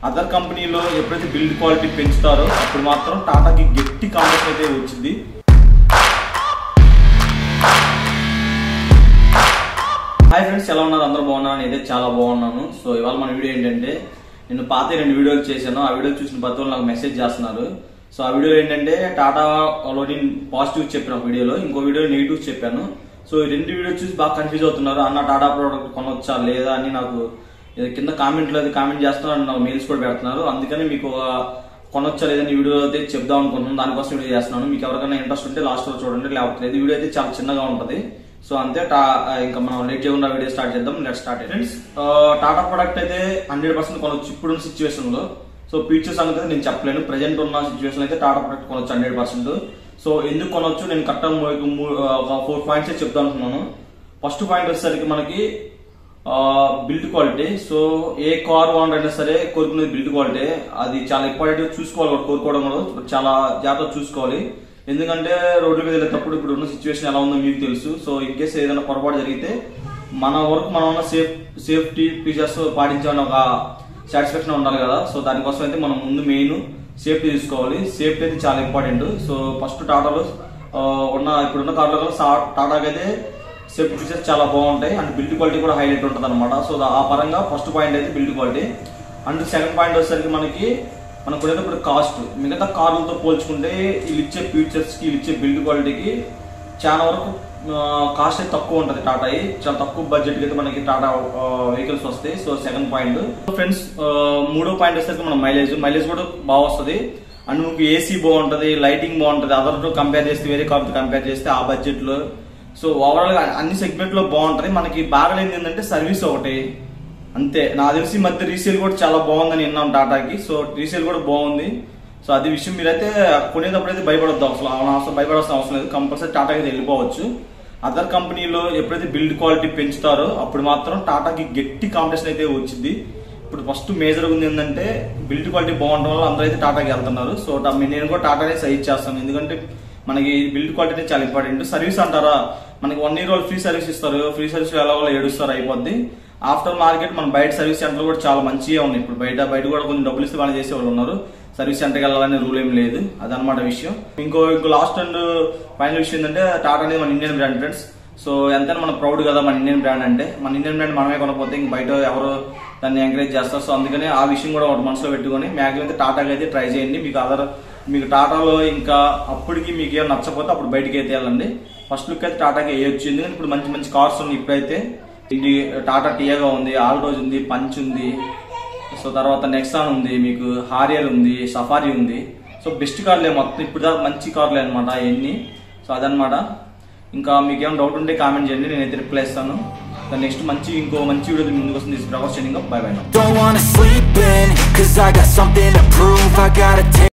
Other కంపెనీలో ఎప్పుడైతే build quality పెంచుతారో అప్పుడు మాత్రం టాటాకి గట్టి కాంపిటీషన్ అయితే వచ్చింది హాయ్ ఫ్రెండ్స్ ఎలా ఉన్నారు అందరూ బాగున్నారు నేనైతే చాలా బాగున్నాను సో ఇవాళ మన వీడియో ఏంటంటే నేను పాత రెండు వీడియోలు చేశాను ఆ వీడియో చూసిన ప్రతి ఒక్కరు నాకు మెసేజ్ చేస్తున్నారు సో ఆ వీడియోలో ఏంటంటే టాటాలో నేను పాజిటివ్ చెప్పిన ఒక వీడియోలో ఇంకో వీడియో నెగిటివ్ చెప్పాను సో ఈ రెండు వీడియో చూసి బాగా కన్ఫ్యూజ్ అవుతున్నారు అన్న టాటా ప్రోడక్ట్ కొనొచ్చా లేదా అని నాకు ఇది కింద కామెంట్లో అయితే కామెంట్ చేస్తున్నారు నాకు మెయిల్స్ కూడా పెడుతున్నారు అందుకని మీకు ఒక కొనొచ్చా లేదని ఈ వీడియో అయితే చెప్దాం అనుకుంటున్నాను దానికోసం వీడియో చేస్తున్నాను మీకు ఎవరికైనా ఇంట్రెస్ట్ ఉంటే లాస్ట్ లో చూడండి లేకపోతే లేదు. ఈ వీడియో అయితే చాలా చిన్నగా ఉంటది సో అంతే టా- ఇంకా మనం లేట్ చేయకుండా వీడియో స్టార్ట్ చేద్దాం let start friends Tata product అయితే హండ్రెడ్ పర్సెంట్ కొనొచ్చు ఇప్పుడున్న సిచ్యువేషన్ లో సో ఫీచర్స్ అనేది నేను చెప్పలేను ప్రెజెంట్ ఉన్న సిచ్యువేషన్ అయితే టాటా ప్రొడక్ట్ కొనొచ్చు హండ్రెడ్ పర్సెంట్ సో ఎందుకు కొనొచ్చు నేను కరెక్ట్ ఒక ఫోర్ పాయింట్స్ చెప్తాను అనుకున్నాను ఫస్ట్ పాయింట్ వచ్చేసరికి మనకి build quality so a car owner అయినా సరే కోరుకునేది బిల్డ్ క్వాలిటీ అది చాలా ఇంపార్టెంట్ చూసుకోవాలి కూడా కోరుకోవడం కూడా చాలా జాగ్రత్త చూసుకోవాలి ఎందుకంటే రోడ్ల మీద వెళ్ళేటప్పుడు ఇప్పుడు ఉన్న సిచ్యువేషన్ ఎలా ఉందో మీకు తెలుసు సో ఇన్ కేసు ఏదైనా పొరపాటు జరిగితే మన వరకు మనం ఉన్న సేఫ్ సేఫ్టీ ఫీచర్స్ పాటించాలని ఒక సాటిస్ఫాక్షన్ ఉండాలి కదా సో దానికోసం అయితే మనం ముందు మెయిన్ సేఫ్టీ తీసుకోవాలి సేఫ్టీ అయితే చాలా ఇంపార్టెంట్ సో ఫస్ట్ టాటాలో ఆ, ఉన్న ఇప్పుడున్న కార్లో టాటాకి అయితే సేఫ్టీ ఫీచర్స్ చాలా బాగుంటాయి అండ్ బిల్డ్ క్వాలిటీ కూడా హైలైట్ ఉంటుంది అనమాట సో దా- ఆ పరంగా ఫస్ట్ పాయింట్ అయితే build quality and second point వచ్చేసరికి మనకి మనం కొనేటప్పుడు కాస్ట్ మిగతా కార్లతో పోల్చుకుంటే వీళ్ళు ఇచ్చే ఫీచర్స్కి వీళ్ళు ఇచ్చే బిల్డ్ క్వాలిటీకి చాలా వరకు కాస్ట్ అయితే తక్కువ ఉంటుంది టాటా చాలా తక్కువ బడ్జెట్ అయితే మనకి టాటా వెహికల్స్ వస్తాయి సో సెకండ్ పాయింట్ ఫ్రెండ్స్ మూడో పాయింట్ వచ్చేసరికి మన మైలేజ్ మైలేజ్ కూడా బాగా వస్తుంది అండ్ మీకు ఏసీ బాగుంటది లైటింగ్ బాగుంటది అదర్తో కంపేర్ చేస్తే వేరే కార్తో కంపేర్ చేస్తే ఆ బడ్జెట్ లో సో ఓవరాల్ గా అన్ని సెగ్మెంట్ లో బాగుంటది మనకి బాగలేదు ఏంటంటే సర్వీస్ ఒకటి అంతే నాకు తెలిసి ఈ మధ్య రీసేల్ కూడా చాలా బాగుందని విన్నాం టాటాకి సో రీసేల్ కూడా బాగుంది సో అది విషయం మీరైతే కొనేటప్పుడు అయితే భయపడొద్దు అవసరం అవసరం భయపడాల్సిన అవసరం లేదు కంపల్సరీ టాటాకి అయితే వెళ్ళిపోవచ్చు అదర్ కంపెనీలో ఎప్పుడైతే బిల్డ్ క్వాలిటీ పెంచుతారో అప్పుడు మాత్రం టాటాకి గట్టి కాంపిటీషన్ అయితే వచ్చింది ఇప్పుడు ఫస్ట్ మేజర్ ఉంది ఏంటంటే బిల్డ్ క్వాలిటీ బాగుండడం వల్ల అందరూ అయితే టాటాకి వెళ్తున్నారు సో టా- నేను కూడా టాటానే సజెస్ట్ చేస్తాను ఎందుకంటే మనకి బిల్డ్ క్వాలిటీ అనేది చాలా ఇంపార్టెంట్ సర్వీస్ అంటారా మనకి వన్ ఇయర్ వాళ్ళు ఫ్రీ సర్వీస్ ఇస్తారు ఫ్రీ సర్వీస్ ఎలా వాళ్ళు ఏడుస్తారు అయిపోద్ది ఆఫ్టర్ మార్కెట్ మన బయట సర్వీస్ సెంటర్లు కూడా చాలా మంచిగా ఉన్నాయి ఇప్పుడు బయట బయట కూడా కొంచెం డబ్బులు ఇస్తే వాళ్ళు చేసే వాళ్ళు ఉన్నారు సర్వీస్ సెంటర్కి వెళ్ళాలనే రూల్ ఏం లేదు అదనమాట విషయం ఇంకో ఇంకో లాస్ట్ అండ్ ఫైనల్ విషయం ఏంటంటే టాటా అనేది మన ఇండియన్ బ్రాండ్ ఫ్రెండ్స్ సో ఎంతైనా మన ప్రౌడ్ కదా మన ఇండియన్ బ్రాండ్ అంటే మన ఇండియన్ బ్రాండ్ మనమే కొనకపోతే ఇంక బయట ఎవరు దాన్ని ఎంకరేజ్ చేస్తారు సో అందుకని ఆ విషయం కూడా ఒకటి మనసులో పెట్టుకొని మ్యాక్సిమం అయితే టాటాకి అయితే ట్రై చేయండి మీకు అదర్ మీకు టాటాలో ఇంకా అప్పటికి మీకు ఏం నచ్చకపోతే అప్పుడు బయటికి అయితే వెళ్ళండి ఫస్ట్ లుక్ అయితే టాటాకి వేయొచ్చు ఎందుకంటే ఇప్పుడు మంచి మంచి కార్స్ ఉన్నాయి ఇప్పుడైతే ఇది టాటా టియాగా ఉంది ఆల్రోజ్ ఉంది పంచ్ ఉంది సో తర్వాత నెక్సాన్ ఉంది మీకు హారియర్ ఉంది సఫారీ ఉంది సో బెస్ట్ కార్లే మొత్తం ఇప్పుడు దాకా మంచి కార్లే అనమాట అవన్నీ సో అదనమాట ఇంకా మీకు ఏమైనా డౌట్ ఉంటే కామెంట్ చేయండి నేనైతే రిప్లై ఇస్తాను నెక్స్ట్ మంచి ఇంకో మంచి వీడియో ముందుకు వస్తుంది Prakash bye bye Don't wanna sleep in, cause I got something to prove. I gotta take